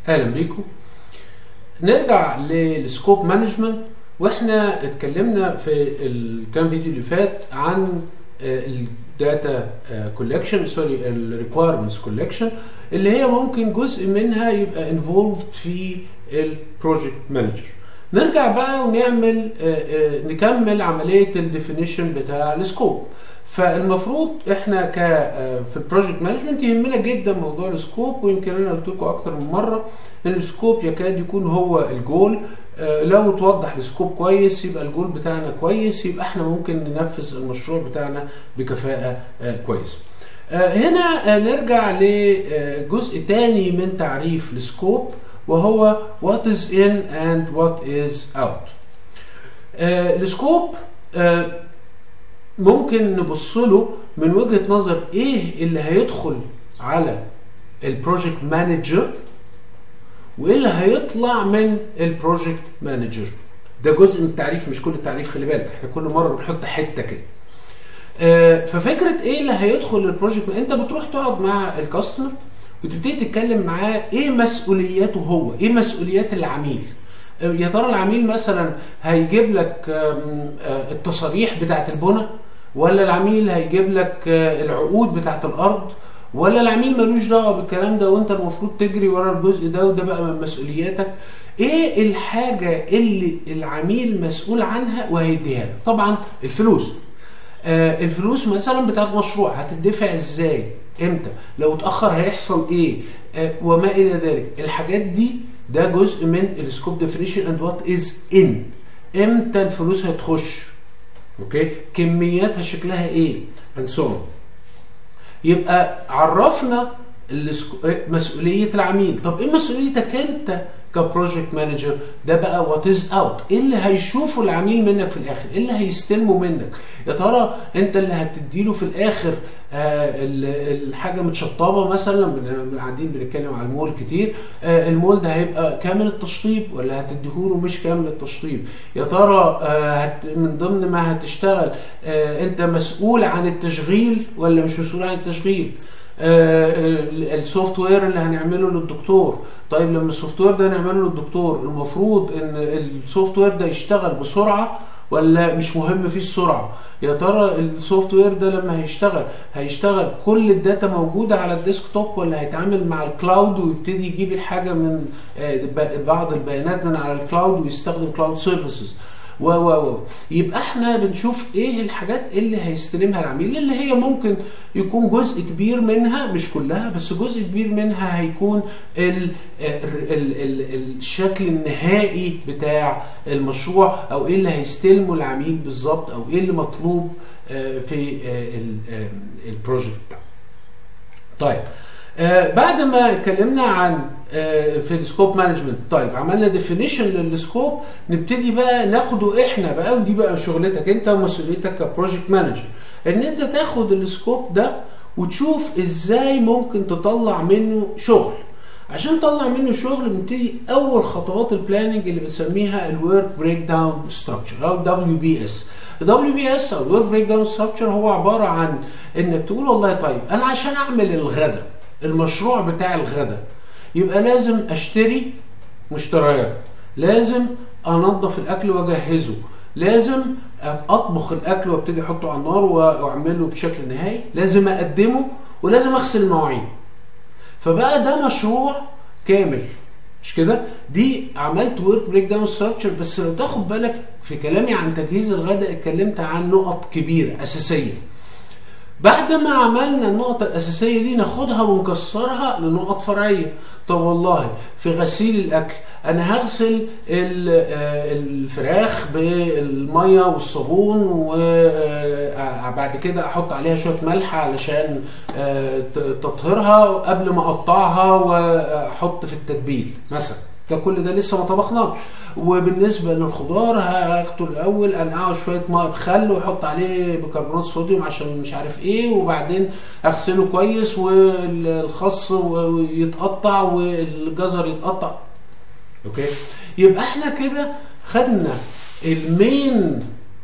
اهلا بيكم نرجع للسكوب مانجمنت واحنا اتكلمنا في الكام فيديو اللي فات عن الداتا كولكشن سوري الريكويرمنتس كولكشن اللي هي ممكن جزء منها يبقى انفولفد في البروجكت مانجر نرجع بقى ونعمل نكمل عمليه الديفينيشن بتاع السكوب فالمفروض احنا ك في البروجكت مانجمنت يهمنا جدا موضوع السكوب ويمكن انا قلت لكم اكتر من مره ان السكوب يكاد يكون هو الجول لو توضح السكوب كويس يبقى الجول بتاعنا كويس يبقى احنا ممكن ننفذ المشروع بتاعنا بكفاءه كويس هنا نرجع لجزء تاني من تعريف السكوب وهو what is in and what is out السكوب ممكن نبص له من وجهه نظر ايه اللي هيدخل على البروجكت مانجر وايه اللي هيطلع من البروجكت مانجر ده جزء من التعريف مش كل التعريف خلي بالك احنا كل مره بنحط حته كده آه ففكره ايه اللي هيدخل البروجكت انت بتروح تقعد مع الكاستمر وتبتدي تتكلم معاه ايه مسؤولياته هو ايه مسؤوليات العميل يا ترى العميل مثلا هيجيب لك التصاريح بتاعت البنى ولا العميل هيجيب لك العقود بتاعت الارض ولا العميل ملوش دعوه بالكلام ده وانت المفروض تجري ورا الجزء ده وده بقى من مسؤولياتك ايه الحاجه اللي العميل مسؤول عنها وهيديها لك طبعا الفلوس آه الفلوس مثلا بتاعت مشروع هتدفع ازاي امتى لو اتاخر هيحصل ايه آه وما الى ذلك الحاجات دي ده جزء من السكوب ديفينيشن اند وات از ان امتى الفلوس هتخش اوكي كمياتها شكلها ايه اند سو يبقى عرفنا مسؤوليه العميل طب ايه مسؤوليتك انت كبروجكت مانجر ده بقى وات از اوت ايه اللي هيشوفه العميل منك في الاخر ايه اللي هيستلمه منك يا ترى انت اللي هتديله في الاخر آه الحاجه متشطبه مثلا قاعدين بنتكلم على المول كتير آه المول ده هيبقى كامل التشطيب ولا هتديهوله مش كامل التشطيب يا ترى آه هت من ضمن ما هتشتغل آه انت مسؤول عن التشغيل ولا مش مسؤول عن التشغيل آه السوفت وير اللي هنعمله للدكتور طيب لما السوفت وير ده نعمله للدكتور المفروض ان السوفت وير ده يشتغل بسرعه ولا مش مهم فيه السرعه يا ترى السوفت وير ده لما هيشتغل هيشتغل كل الداتا موجوده على الديسك توب ولا هيتعامل مع الكلاود ويبتدي يجيب الحاجه من بعض البيانات من على الكلاود ويستخدم كلاود سيرفيسز و و و يبقى احنا بنشوف ايه الحاجات اللي هيستلمها العميل اللي هي ممكن يكون جزء كبير منها مش كلها بس جزء كبير منها هيكون ال ال ال الشكل النهائي بتاع المشروع او ايه اللي هيستلمه العميل بالظبط او ايه اللي مطلوب في البروجكت ده. طيب آه بعد ما اتكلمنا عن آه في السكوب مانجمنت طيب عملنا ديفينيشن للسكوب نبتدي بقى ناخده احنا بقى ودي بقى شغلتك انت ومسؤوليتك كبروجكت مانجر ان انت تاخد السكوب ده وتشوف ازاي ممكن تطلع منه شغل عشان تطلع منه شغل بنبتدي اول خطوات البلاننج اللي بنسميها الورك بريك داون ستراكشر او دبليو بي اس الدبليو بي اس او الورك بريك داون ستراكشر هو عباره عن انك تقول والله طيب انا عشان اعمل الغداء المشروع بتاع الغداء يبقى لازم اشتري مشتريات لازم انظف الاكل واجهزه لازم اطبخ الاكل وابتدي احطه على النار واعمله بشكل نهائي لازم اقدمه ولازم اغسل المواعين فبقى ده مشروع كامل مش كده دي عملت ورك بريك داون ستراكشر بس لو تاخد بالك في كلامي عن تجهيز الغداء اتكلمت عن نقط كبيره اساسيه بعد ما عملنا النقطة الأساسية دي ناخدها ونكسرها لنقط فرعية طب والله في غسيل الأكل أنا هغسل الفراخ بالمية والصابون وبعد كده أحط عليها شوية ملح علشان تطهيرها قبل ما أقطعها وأحط في التتبيل مثلا ده كل ده لسه ما طبخناش وبالنسبه للخضار هاخده الاول انقعه شويه ميه بخل واحط عليه بيكربونات صوديوم عشان مش عارف ايه وبعدين اغسله كويس والخس يتقطع والجزر يتقطع اوكي يبقى احنا كده خدنا المين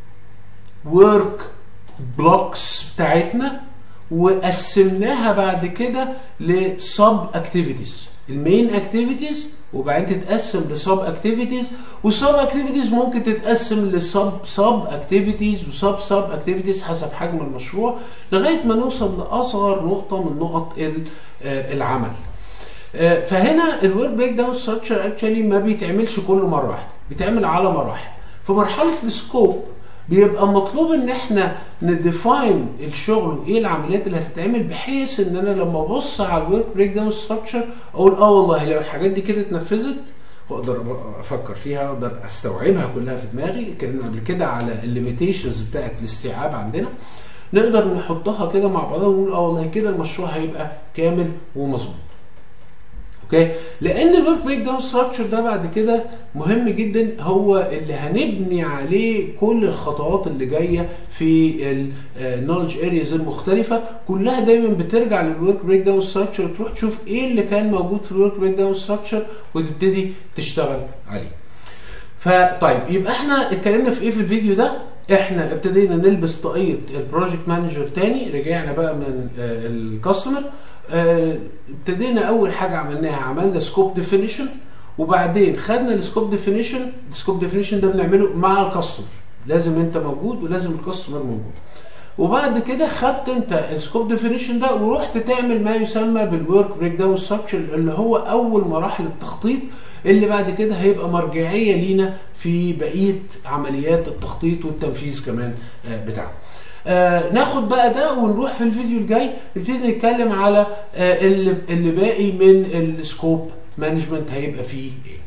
ورك بلوكس بتاعتنا وقسمناها بعد كده لسب اكتيفيتيز المين اكتيفيتيز وبعدين تتقسم لسب اكتيفيتيز والسب اكتيفيتيز ممكن تتقسم لسب سب اكتيفيتيز وسب سب اكتيفيتيز حسب حجم المشروع لغايه ما نوصل لاصغر نقطه من نقط العمل. فهنا الورك بريك داون ستراكشر اكشولي ما بيتعملش كله مره واحده بيتعمل على مراحل في مرحله السكوب بيبقى مطلوب ان احنا نديفاين الشغل وايه العمليات اللي هتتعمل بحيث ان انا لما ابص على الورك بريك داون ستراكشر اقول اه والله لو الحاجات دي كده اتنفذت واقدر افكر فيها اقدر استوعبها كلها في دماغي اتكلمنا قبل كده على الليميتيشنز بتاعت الاستيعاب عندنا نقدر نحطها كده مع بعضها ونقول اه والله كده المشروع هيبقى كامل ومظبوط اوكي لان الورك بريك داون ستراكشر ده بعد كده مهم جدا هو اللي هنبني عليه كل الخطوات اللي جايه في النولج ارياز المختلفه كلها دايما بترجع للورك بريك داون ستراكشر تروح تشوف ايه اللي كان موجود في الورك بريك داون ستراكشر وتبتدي تشتغل عليه فطيب يبقى احنا اتكلمنا في ايه في الفيديو ده احنا ابتدينا نلبس طاقيه البروجكت مانجر تاني رجعنا بقى من الكاستمر ابتدينا اول حاجه عملناها عملنا سكوب ديفينيشن وبعدين خدنا السكوب ديفينيشن السكوب ديفينيشن ده بنعمله مع الكاستمر لازم انت موجود ولازم الكاستمر موجود وبعد كده خدت انت السكوب ديفينيشن ده ورحت تعمل ما يسمى بالورك بريك داون ستراكشر اللي هو اول مراحل التخطيط اللي بعد كده هيبقى مرجعيه لينا في بقيه عمليات التخطيط والتنفيذ كمان بتاعه. آه ناخد بقى ده ونروح في الفيديو الجاي نبتدي نتكلم على آه اللي, اللي باقي من السكوب مانجمنت هيبقى فيه ايه